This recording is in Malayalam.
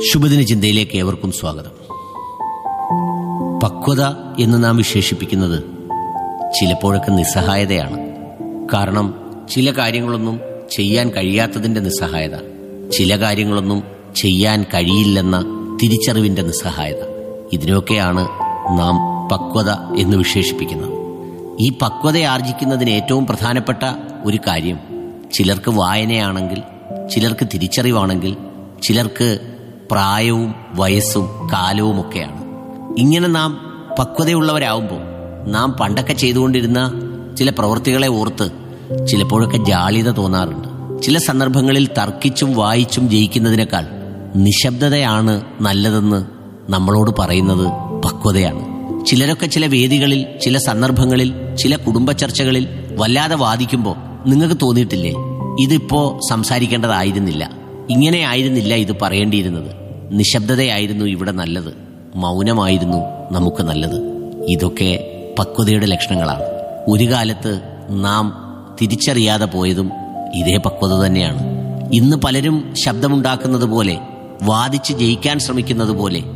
ശുഭദിന ചിന്തയിലേക്ക് ഏവർക്കും സ്വാഗതം പക്വത എന്ന് നാം വിശേഷിപ്പിക്കുന്നത് ചിലപ്പോഴൊക്കെ നിസ്സഹായതയാണ് കാരണം ചില കാര്യങ്ങളൊന്നും ചെയ്യാൻ കഴിയാത്തതിന്റെ നിസ്സഹായത ചില കാര്യങ്ങളൊന്നും ചെയ്യാൻ കഴിയില്ലെന്ന തിരിച്ചറിവിന്റെ നിസ്സഹായത ഇതിനൊക്കെയാണ് നാം പക്വത എന്ന് വിശേഷിപ്പിക്കുന്നത് ഈ പക്വത ആർജിക്കുന്നതിന് ഏറ്റവും പ്രധാനപ്പെട്ട ഒരു കാര്യം ചിലർക്ക് വായനയാണെങ്കിൽ ചിലർക്ക് തിരിച്ചറിവാണെങ്കിൽ ചിലർക്ക് പ്രായവും വയസ്സും കാലവും ഒക്കെയാണ് ഇങ്ങനെ നാം പക്വതയുള്ളവരാവുമ്പോൾ നാം പണ്ടൊക്കെ ചെയ്തുകൊണ്ടിരുന്ന ചില പ്രവൃത്തികളെ ഓർത്ത് ചിലപ്പോഴൊക്കെ ജാളിത തോന്നാറുണ്ട് ചില സന്ദർഭങ്ങളിൽ തർക്കിച്ചും വായിച്ചും ജയിക്കുന്നതിനേക്കാൾ നിശബ്ദതയാണ് നല്ലതെന്ന് നമ്മളോട് പറയുന്നത് പക്വതയാണ് ചിലരൊക്കെ ചില വേദികളിൽ ചില സന്ദർഭങ്ങളിൽ ചില കുടുംബ ചർച്ചകളിൽ വല്ലാതെ വാദിക്കുമ്പോൾ നിങ്ങൾക്ക് തോന്നിയിട്ടില്ലേ ഇതിപ്പോ സംസാരിക്കേണ്ടതായിരുന്നില്ല ഇങ്ങനെ ആയിരുന്നില്ല ഇത് പറയേണ്ടിയിരുന്നത് നിശബ്ദതയായിരുന്നു ഇവിടെ നല്ലത് മൗനമായിരുന്നു നമുക്ക് നല്ലത് ഇതൊക്കെ പക്വതയുടെ ലക്ഷണങ്ങളാണ് ഒരു കാലത്ത് നാം തിരിച്ചറിയാതെ പോയതും ഇതേ പക്വത തന്നെയാണ് ഇന്ന് പലരും ശബ്ദമുണ്ടാക്കുന്നത് പോലെ വാദിച്ച് ജയിക്കാൻ ശ്രമിക്കുന്നത് പോലെ